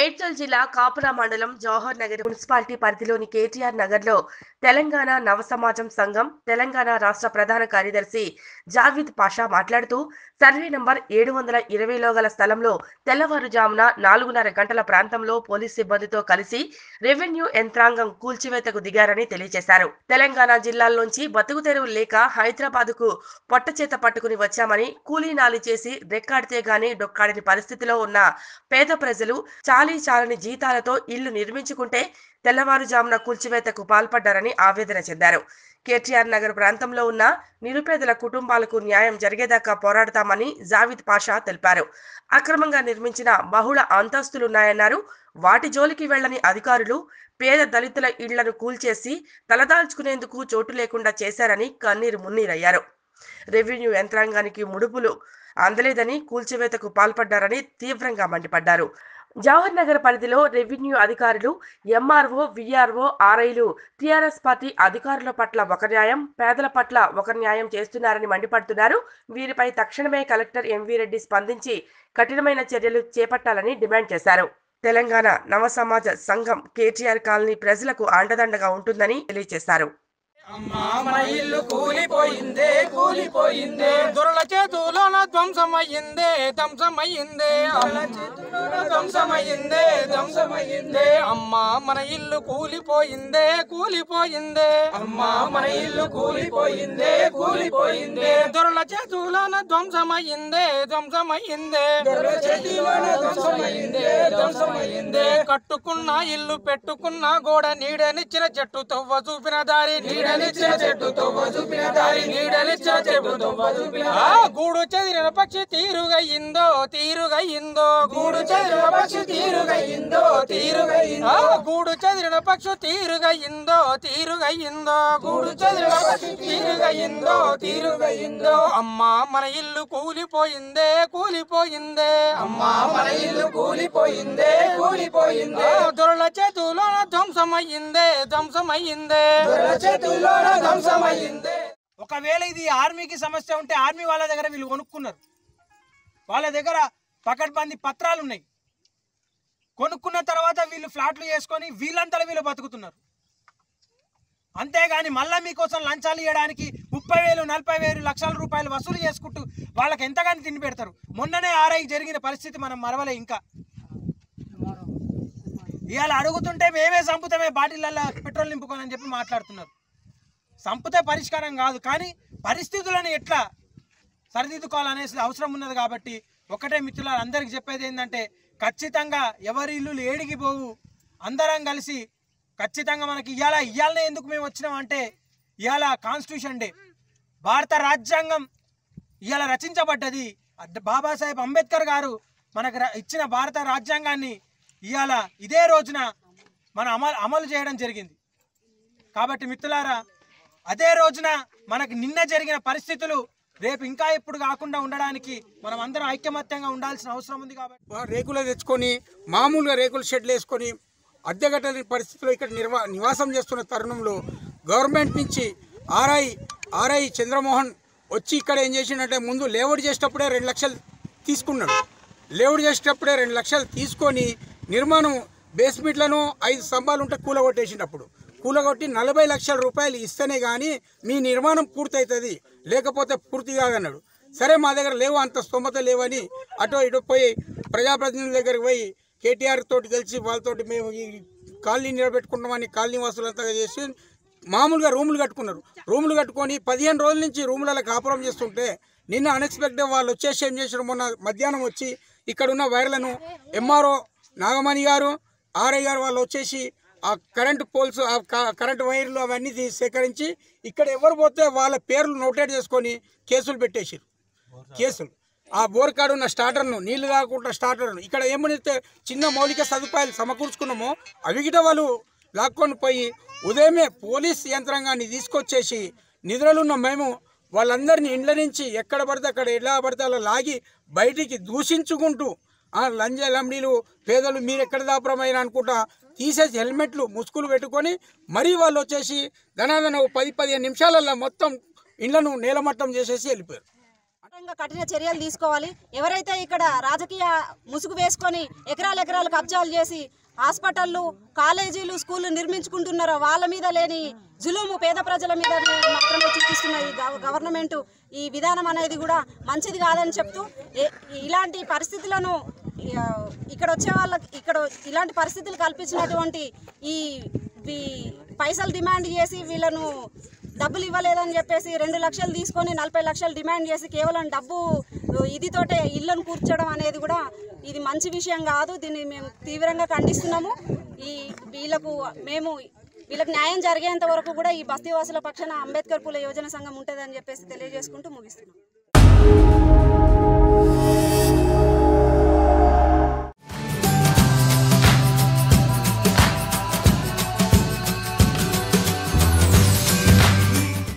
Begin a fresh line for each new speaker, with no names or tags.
మేడ్చల్ జిల్లా కాపురా మండలం జవహర్ నగర్ మున్సిపాలిటీ పరిధిలోని కేటీఆర్ నగర్ లో తెలంగాణ నవ సమాజం సంఘం తెలంగాణ రాష్ట్ర ప్రధాన కార్యదర్శి జావీద్ పాషా మాట్లాడుతూ సర్వే నంబర్ ఏడు వందల ఇరవైలో గల స్థలంలో తెల్లవారుజామున నాలుగున్నర గంటల ప్రాంతంలో పోలీస్ సిబ్బందితో కలిసి రెవెన్యూ యంత్రాంగం కూల్చివేతకు దిగారని తెలియజేశారు తెలంగాణ జిల్లాల్లోంచి బతుకు తెరువు లేక హైదరాబాద్ కు పొట్టచేత పట్టుకుని వచ్చామని కూలీనాలి చేసి రెక్కాడితే గాని డొక్కాడని పరిస్థితిలో ఉన్న పేద ప్రజలు చాలీ చాలని జీతాలతో ఇల్లు నిర్మించుకుంటే తెల్లవారుజామున కూల్చివేతకు పాల్పడ్డారని ఆవేదన చెందారు కేటీఆర్ నగర్ ప్రాంతంలో ఉన్న నిరుపేదల కుటుంబాలకు న్యాయం జరిగేదాకా పోరాడతామని జావిద్ పాషా తెలిపారు అక్రమంగా నిర్మించిన బహుళ అంతస్తులున్నాయన్నారు వాటి జోలికి వెళ్లని అధికారులు పేద దళితుల ఇళ్లను కూల్చేసి తలదాల్చుకునేందుకు చోటు లేకుండా చేశారని కన్నీరు మున్నీరయ్యారు రెవెన్యూ యంత్రాంగానికి ముడుపులు అందలేదని కూల్చివేతకు పాల్పడ్డారని తీవ్రంగా మండిపడ్డారు జవహర్ నగర్ పరిధిలో రెవెన్యూ అధికారులు ఎంఆర్ఓ విఆర్ఓ ఆర్ఐలు టీఆర్ఎస్ పార్టీ అధికారుల పట్ల ఒక న్యాయం పేదల పట్ల ఒక న్యాయం చేస్తున్నారని మండిపడుతున్నారు వీరిపై తక్షణమే కలెక్టర్ ఎంవీ రెడ్డి స్పందించి కఠినమైన చర్యలు చేపట్టాలని డిమాండ్ చేశారు తెలంగాణ నవ సమాజ సంఘం కేటీఆర్ కాలనీ ప్రజలకు అండదండగా ఉంటుందని తెలియజేశారు
అమ్మా మన ఇల్లు కూలిపోయిందే కూలిపోయిందే దొరల చేతులోన ధ్వంసమయ్యిందే ధ్వంసమయ్యిందే దొరల చేతులోన ధ్వంసమయ్యిందే ధ్వంసమయ్యిందే అమ్మా మన ఇల్లు కూలిపోయిందే కూలిపోయిందే అమ్మా మన ఇల్లు కూలిపోయిందే కూలిపోయిందే దొరల చేతులోన ధ్వంసమయ్యిందే ధ్వంసమయ్యిందే దొరల చేతిలోన ధ్వంసమయ్యిందే ధ్వంసమయ్యిందే కట్టుకున్న ఇల్లు పెట్టుకున్న గోడ నీడనిచ్చిన చెట్టు తవ్వ చూపిన దారి నీడనిచ్చిన చెట్టు తవ్వ చూపిన దారి నీడనిచ్చిన చెట్టు తవ్వ చూపిన ఆ గూడు చెదిరిన పక్షి తీరుగయ్యిందో తీరుగయ్యిందో గూడు చెదిరిన పక్షి తీరుగయ్యిందో తీరుగయ్యిందో ఆ గూడు చెదిరిన పక్షి తీరుగయ్యిందో తీరుగయ్యిందో గూడు చెదిరిన పక్షి తీరుగయ్యిందో తీరుగయ్యిందో అమ్మా మన ఇల్లు కూలిపోయిందే కూలిపోయిందే అమ్మా మన ఇల్లు కూలిపోయిందే కూలిపోయిందే దొరల చేతులోన ధ్వంసమయ్యిందే ధ్వంసమయ్యిందే దొరల చేతుల్లోన ధ్వంసమయ్యిందే
ఒకవేళ ఇది ఆర్మీకి సమస్య ఉంటే ఆర్మీ వాళ్ళ దగ్గర వీళ్ళు కొనుక్కున్నారు వాళ్ళ దగ్గర పకడ్బందీ పత్రాలు ఉన్నాయి కొనుక్కున్న తర్వాత వీళ్ళు ఫ్లాట్లు చేసుకొని వీళ్ళంతా వీళ్ళు బతుకుతున్నారు అంతేగాని మళ్ళా మీకోసం లంచాలు ఇవ్వడానికి ముప్పై వేలు నలభై వేలు లక్షల రూపాయలు వసూలు చేసుకుంటూ వాళ్ళకి ఎంతగాని తిండి పెడతారు మొన్ననే ఆర్ఐ జరిగిన పరిస్థితి మనం మరవలే ఇంకా ఇవాళ అడుగుతుంటే మేమే చంపుతామే బాటిళ్ళల్లో పెట్రోల్ నింపుకోనని చెప్పి మాట్లాడుతున్నారు సంపుతే పరిష్కారం కాదు కానీ పరిస్థితులను ఎట్లా సరిదిద్దుకోవాలనే అవసరం ఉన్నది కాబట్టి ఒకటే మిత్రులారు అందరికి చెప్పేది ఏంటంటే ఖచ్చితంగా ఎవరి ఇల్లు ఏడికి పోవు అందరం కలిసి ఖచ్చితంగా మనకి ఇవాళ ఇవాళనే ఎందుకు మేము వచ్చినాం అంటే ఇవాళ కాన్స్టిట్యూషన్ డే భారత రాజ్యాంగం ఇవాళ రచించబడ్డది అడ్- బాబాసాహెబ్ అంబేద్కర్ గారు మనకు ర- ఇచ్చిన భారత రాజ్యాంగాన్ని ఇవాళ ఇదే రోజున మనం అమలు అమలు చేయడం జరిగింది కాబట్టి మిత్రులారా అదే రోజున మనకు నిన్న జరిగిన పరిస్థితులు రేపు ఇంకా ఎప్పుడు కాకుండా ఉండడానికి మనం అందరం ఐకమత్యంగా ఉండాల్సిన అవసరం ఉంది కాబట్టి
రేకులు తెచ్చుకొని మామూలుగా రేకుల షెడ్లు వేసుకొని అద్దె కట్టని పరిస్థితిలో ఇక్కడ నిర్వా నివాసం చేస్తున్న తరుణంలో గవర్నమెంట్ నుంచి ఆర్ఐ ఆర్ఐ చంద్రమోహన్ వచ్చి ఇక్కడ ఏం చేసిండంటే ముందు లేఅవుట్ చేసేటప్పుడే రెండు లక్షలు తీసుకున్నాడు లేఅవుట్ చేసేటప్పుడే రెండు లక్షలు తీసుకొని నిర్మాణం బేస్మెంట్లను ఐదు స్తంభాలు ఉంటే కూలగొట్టేసినప్పుడు కూలగొట్టి నలభై లక్షల రూపాయలు ఇస్తేనే కానీ మీ నిర్మాణం పూర్తవుతుంది లేకపోతే పూర్తి కాదన్నాడు సరే మా దగ్గర లేవు అంత స్తోమత లేవని అటో ఇటో పోయి ప్రజాప్రతినిధుల దగ్గరికి పోయి కేటీఆర్ తోటి కలిసి వాళ్ళతోటి మేము ఈ కాలనీ నిలబెట్టుకుంటామని కాలనీ వసూలంతా చేసి మామూలుగా రూములు కట్టుకున్నారు రూములు కట్టుకొని పదిహేను రోజుల నుంచి రూములలో కాపురం చేస్తుంటే నిన్న అన్ఎక్స్పెక్టెడ్ వాళ్ళు వచ్చేసి ఏం చేశారు మొన్న మధ్యాహ్నం వచ్చి ఇక్కడ ఉన్న వైర్లను ఎంఆర్ఓ నాగమణి గారు ఆర్ఐ గారు వాళ్ళు వచ్చేసి ఆ కరెంట్ పోల్స్ ఆ క- కరెంట్ వైర్లు అవన్నీ తీ- సేకరించి ఇక్కడ ఎవరు పోతే వాళ్ళ పేర్లు నోటేట్ చేసుకొని కేసులు పెట్టేసారు కేసులు ఆ బోర్ కాడు ఉన్న స్టార్టర్ను నీళ్లు కాకుండా స్టార్టర్ను ఇక్కడ ఏమనితే చిన్న మౌలిక సదుపాయాలు సమకూర్చుకున్నామో అవి గిట వాళ్ళు లాక్కొని పోయి ఉదయమే పోలీస్ యంత్రాంగాన్ని తీసుకొచ్చేసి నిద్రలున్న మేము వాళ్ళందరినీ ఇండ్ల నుంచి ఎక్కడ పడితే అక్కడ ఎలా పడితే అలా లాగి బయటికి దూషించుకుంటూ ఆ లంజ లంబడీలు పేదలు మీరు ఎక్కడ దాపురమైన అనుకుంటా తీసేసి హెల్మెట్లు ముసుగులు పెట్టుకొని మరీ వాళ్ళు వచ్చేసి ధనాదన పది పదిహేను నిమిషాలల్లో మొత్తం ఇండ్లను నేలమట్టం చేసేసి వెళ్ళిపోయారు
తీవ్రంగా కఠిన చర్యలు తీసుకోవాలి ఎవరైతే ఇక్కడ రాజకీయ ముసుగు వేసుకొని ఎకరాలు ఎకరాలు కబ్జాలు చేసి హాస్పిటళ్ళు కాలేజీలు స్కూళ్ళు నిర్మించుకుంటున్నారో వాళ్ళ మీద లేని జులుము పేద ప్రజల మీద మాత్రమే చూపిస్తున్న ఈ గవ- గవర్నమెంట్ ఈ విధానం అనేది కూడా మంచిది కాదని చెప్తూ ఏ- ఇలాంటి పరిస్థితులను ఆ, ఇక్కడ వచ్చే వాళ్ళకి ఇక్కడ ఇలాంటి పరిస్థితులు కల్పించినటువంటి ఈ ఈ పైసలు డిమాండ్ చేసి వీళ్ళను డబ్బులు ఇవ్వలేదని చెప్పేసి రెండు లక్షలు తీసుకొని నలభై లక్షలు డిమాండ్ చేసి కేవలం డబ్బు ఇదితోటే ఇళ్ళను కూర్చోవడం అనేది కూడా ఇది మంచి విషయం కాదు దీన్ని మేము తీవ్రంగా ఖండిస్తున్నాము ఈ వీళ్ళకు మేము వీళ్ళకి న్యాయం జరిగేంత వరకు కూడా ఈ బస్తీవాసుల పక్షాన అంబేద్కర్ పూల యోజన సంఘం ఉంటుందని చెప్పేసి తెలియజేసుకుంటూ ముగిస్తున్నాం